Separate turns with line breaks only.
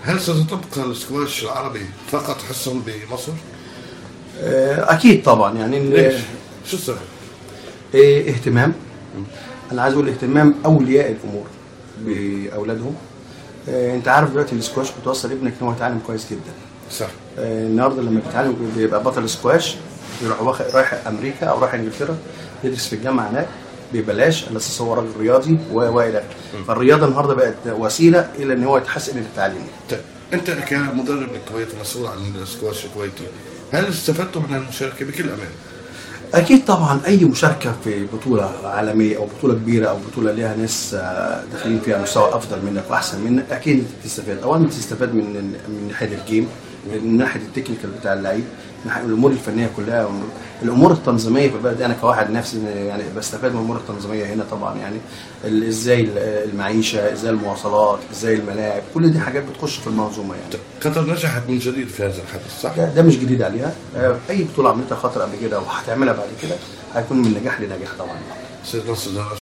هل ستطبق الاسكواش العربي فقط حصرا بمصر؟
آه، اكيد طبعا يعني ال-
ليش؟ شو السبب؟
آه، اهتمام انا عايز اقول اهتمام اولياء الامور باولادهم آه، انت عارف دلوقتي السكواش بتوصل ابنك ان هو يتعلم كويس جدا
صح
آه، النهارده لما بيتعلم بيبقى بطل سكواش يروح واخد رايح امريكا او رايح انجلترا يدرس في الجامعه هناك ببلاش على اساس هو راجل رياضي و والى اخره فالرياضه النهارده بقت وسيله الى ان هو يتحسن التعليم
طيب انت كمدرب للكويت مسؤول عن الاسكواش الكويتي هل استفدتوا من المشاركه بكل امان؟
اكيد طبعا اي مشاركه في بطوله عالميه او بطوله كبيره او بطوله ليها ناس آه، داخلين فيها مستوى افضل منك واحسن منك اكيد انت بتستفاد اولا بتستفاد من من ناحيه الجيم من ناحيه التكنيكال بتاع اللعيب من ناحيه الامور الفنيه كلها الامور التنظيميه في البلد انا كواحد نفسي يعني بستفاد من الامور التنظيميه هنا طبعا يعني ال- ازاي المعيشه ازاي المواصلات ازاي الملاعب كل دي حاجات بتخش في المنظومه يعني
قطر نجحت من جديد في هذا الحدث صح؟
ده, ده مش جديد عليها آه، اي بطوله عملتها خطر قبل كده وهتعملها بعد كده هيكون من نجاح لنجاح طبعا
سيد نصر